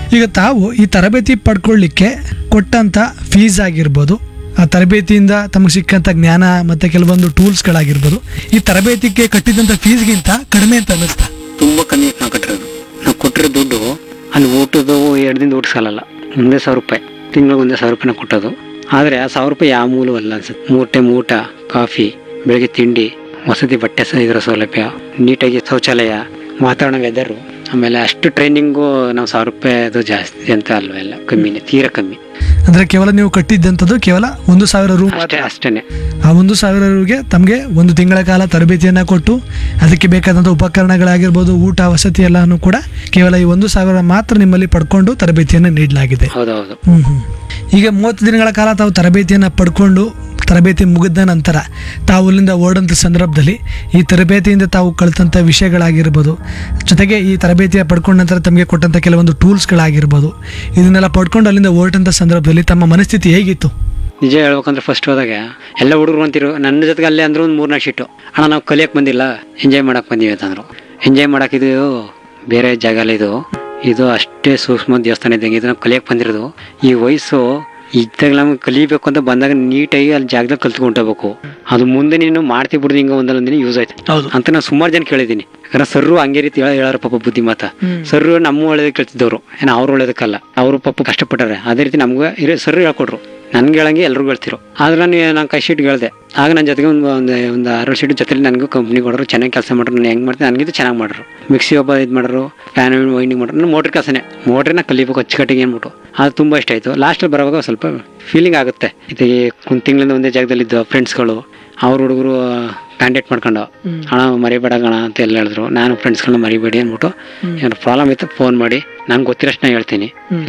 ಈಗ ತಾವು ಈ ತರಬೇತಿ ಪಡ್ಕೊಳ್ಳಿಕ್ಕೆ ಕೊಟ್ಟಂತ ಫೀಸ್ ಆಗಿರ್ಬೋದು ಆ ತರಬೇತಿಯಿಂದ ತಮಗೆ ಸಿಕ್ಕಂತ ಜ್ಞಾನ ಮತ್ತೆ ಕೆಲವೊಂದು ಟೂಲ್ಸ್ಗಳಾಗಿರ್ಬೋದು ಈ ತರಬೇತಿಗೆ ಕಟ್ಟಿದಂತ ಫೀಸ್ಗಿಂತ ಕಡಿಮೆ ಅಂತ ಅನ್ನಿಸ್ತಾ ತುಂಬ ಕಮ್ಮಿ ನಾವು ಕಟ್ಟಿರೋದು ನಾವು ಕೊಟ್ಟಿರೋ ದುಡ್ಡು ಅಲ್ಲಿ ಊಟದ ಎರಡು ದಿನ ಊಟ ಸಾಲಲ್ಲ ಒಂದೇ ಸಾವಿರ ರೂಪಾಯಿ ತಿಂಗಳಿಗೆ ಒಂದೇ ಸಾವಿರ ರೂಪಾಯಿ ನಾವು ಕೊಟ್ಟೋದು ಆದರೆ ಆ ಸಾವಿರ ರೂಪಾಯಿ ಯಾವ ಮೂಲವೂ ಅಲ್ಲ ಅನ್ಸುತ್ತೆ ಮೂರು ಟೈಮ್ ಊಟ ಕಾಫಿ ಬೆಳಗ್ಗೆ ತಿಂಡಿ ವಸತಿ ಬಟ್ಟೆ ಸ ಇದರ ಸೌಲಭ್ಯ ನೀಟಾಗಿ ಶೌಚಾಲಯ ವಾತಾವರಣ ವೆದರು ಆಮೇಲೆ ಅಷ್ಟು ಟ್ರೈನಿಂಗು ನಾವು ಸಾವಿರ ರೂಪಾಯಿ ಅದು ಜಾಸ್ತಿ ಅಂತ ಅಲ್ವೇ ಇಲ್ಲ ಕಮ್ಮಿನೇ ತೀರಾ ಕಮ್ಮಿ ಅಂದ್ರೆ ಕೇವಲ ನೀವು ಕಟ್ಟಿದ್ದಂಥದ್ದು ಕೇವಲ ಒಂದು ಸಾವಿರ ರೂ ಅಷ್ಟೇ ಅಷ್ಟೇ ಆ ಒಂದು ಸಾವಿರ ರೂಗೆ ತಮಗೆ ಒಂದು ತಿಂಗಳ ಕಾಲ ತರಬೇತಿಯನ್ನು ಕೊಟ್ಟು ಅದಕ್ಕೆ ಬೇಕಾದಂಥ ಉಪಕರಣಗಳಾಗಿರ್ಬೋದು ಊಟ ವಸತಿ ಎಲ್ಲಾನು ಕೂಡ ಕೇವಲ ಈ ಒಂದು ಸಾವಿರ ಮಾತ್ರ ನಿಮ್ಮಲ್ಲಿ ಪಡ್ಕೊಂಡು ತರಬೇತಿಯನ್ನು ನೀಡಲಾಗಿದೆ ಹೌದೌದು ಹ್ಮ್ ಹ್ಮ್. ಈಗ ಮೂವತ್ತು ದಿನಗಳ ಕಾಲ ತಾವು ತರಬೇತಿಯನ್ನು ಪಡ್ಕೊಂಡು ತರಬೇತಿ ಮುಗಿದ ನಂತರ ತಾವು ಅಲ್ಲಿಂದ ಓಡಂತ ಸಂದರ್ಭದಲ್ಲಿ ಈ ತರಬೇತಿಯಿಂದ ತಾವು ಕಲಿತಂಥ ವಿಷಯಗಳಾಗಿರ್ಬೋದು ಜೊತೆಗೆ ಈ ತರಬೇತಿಯ ಪಡ್ಕೊಂಡ ನಂತರ ತಮಗೆ ಕೊಟ್ಟಂಥ ಕೆಲವೊಂದು ಟೂಲ್ಸ್ಗಳಾಗಿರ್ಬೋದು ಇದನ್ನೆಲ್ಲ ಪಡ್ಕೊಂಡು ಅಲ್ಲಿಂದ ಹೊರಟಂಥ ಸಂದರ್ಭದಲ್ಲಿ ತಮ್ಮ ಮನಸ್ಥಿತಿ ಹೇಗಿತ್ತು ನಿಜ ಹೇಳ್ಬೇಕಂದ್ರೆ ಫಸ್ಟ್ ಹೋದಾಗ ಎಲ್ಲ ಹುಡುಗರು ಅಂತಿರು ನನ್ನ ಜೊತೆಗೆ ಅಲ್ಲೇ ಅಂದ್ರೆ ಒಂದು ಮೂರ್ನಾಲ್ಕು ಶೀಟು ಅಣ್ಣ ನಾವು ಕಲಿಯಕ್ಕೆ ಬಂದಿಲ್ಲ ಎಂಜಾಯ್ ಮಾಡಕ್ಕೆ ಬಂದೀವಿ ಅಂತಂದ್ರು ಎಂಜಾಯ್ ಮಾಡಕ್ಕೆ ಇದು ಬೇರೆ ಜಾಗ ಅಲ್ಲ ಇದು ಇದು ಅಷ್ಟೇ ಸೂಕ್ಷ್ಮ ದೇವಸ್ಥಾನ ಇದ್ದಂಗೆ ಇದು ನಾವು ಕಲಿಯಕ್ಕೆ ಬಂದಿರೋದು ಈ ವಯಸ್ಸು ಇದ್ದಾಗ ನಮ್ಗೆ ಕಲಿಬೇಕು ಅಂತ ಬಂದಾಗ ನೀಟಾಗಿ ಅಲ್ಲಿ ಜಾಗದಾಗ ಕಲ್ತ್ಕೊಂಡು ಹೋಗ್ಬೇಕು ಅದು ಮುಂದೆ ನೀನು ಮಾಡ್ತಿ ಬಿಡ್ದು ಹಿಂಗೆ ಒಂದಲ್ಲ ಒಂದಿನ ಯೂಸ್ ಆಯ್ತು ಹೌದು ಅಂತ ನಾನು ಸುಮಾರು ಜನ ಕೇಳಿದ್ದೀನಿ ಯಾಕಂದ್ರೆ ಸರ್ರು ಹಂಗೆ ರೀತಿ ಹೇಳ ಹೇಳಾರ ಪಾಪ ಬುದ್ಧಿ ಮಾತ ಸರ್ರು ನಮ್ಮ ಒಳ್ಳೇದಕ್ಕೆ ಕೇಳ್ತಿದ್ದವ್ರು ಏನೋ ಅವ್ರು ಒಳ್ಳೇದಕ್ಕಲ್ಲ ಅವರು ಪಾಪ ಕಷ್ಟಪಟ್ಟಾರೆ ಅದೇ ರೀತಿ ನಮ್ಗೆ ಇರೋ ಸರ್ರು ಹೇಳ್ಕೊಟ್ರು ನನ್ಗೆ ಹೇಳಂಗೆ ಎಲ್ರಿಗೂ ಹೇಳ್ತಿರು ಆದ್ರೆ ನಾನು ನಾನು ಕೈ ಶೀಟ್ ಹೇಳ್ದೆ ಆಗ ನನ್ನ ಜೊತೆಗೆ ಒಂದು ಒಂದು ಒಂದು ಆರು ಶೀಟ್ ಜೊತೆಲಿ ನನಗೂ ಕಂಪ್ನಿ ಕೊಡೋರು ಚೆನ್ನಾಗಿ ಕೆಲಸ ಮಾಡ್ರು ನಾನು ಹೆಂಗೆ ಮಾಡ್ತೀನಿ ನನಗಿದು ಚೆನ್ನಾಗಿ ಮಾಡ್ರು ಮಿಕ್ಸಿ ಒಬ್ಬ ಇದು ಮಾಡೋರು ಫ್ಯಾನ್ ವೈಂಡಿಂಗ್ ಮಾಡೋರು ನಾನು ಮೋಟ್ರ್ ಕೆಲಸನೇ ಮೋಟ್ರನ್ನ ಕಲಿಬೇಕು ಅಚ್ಚುಕಟ್ಟಿಗೆ ಅಂದ್ಬಿಟ್ಟು ಅದು ತುಂಬ ಇಷ್ಟ ಆಯಿತು ಲಾಸ್ಟಲ್ಲಿ ಬರುವಾಗ ಸ್ವಲ್ಪ ಫೀಲಿಂಗ್ ಆಗುತ್ತೆ ಇದು ಒಂದು ತಿಂಗಳಿಂದ ಒಂದೇ ಜಾಗದಲ್ಲಿದ್ದು ಫ್ರೆಂಡ್ಸ್ಗಳು ಅವ್ರ ಹುಡುಗರು ಕಾಂಟ್ಯಾಕ್ಟ್ ಮಾಡ್ಕೊಂಡು ಹಣ ಮರಿಬೇಡ ಗಣ ಅಂತ ಎಲ್ಲ ಹೇಳಿದ್ರು ನಾನು ಫ್ರೆಂಡ್ಸ್ಗಳನ್ನ ಮರಿಬೇಡಿ ಅಂದ್ಬಿಟ್ಟು ಏನಾದ್ರು ಪ್ರಾಬ್ಲಮ್ ಇತ್ತು ಫೋನ್ ಮಾಡಿ ನಂಗೆ ಗೊತ್ತಿರೋಷ್ಟು ನಾನು ಹೇಳ್ತೀನಿ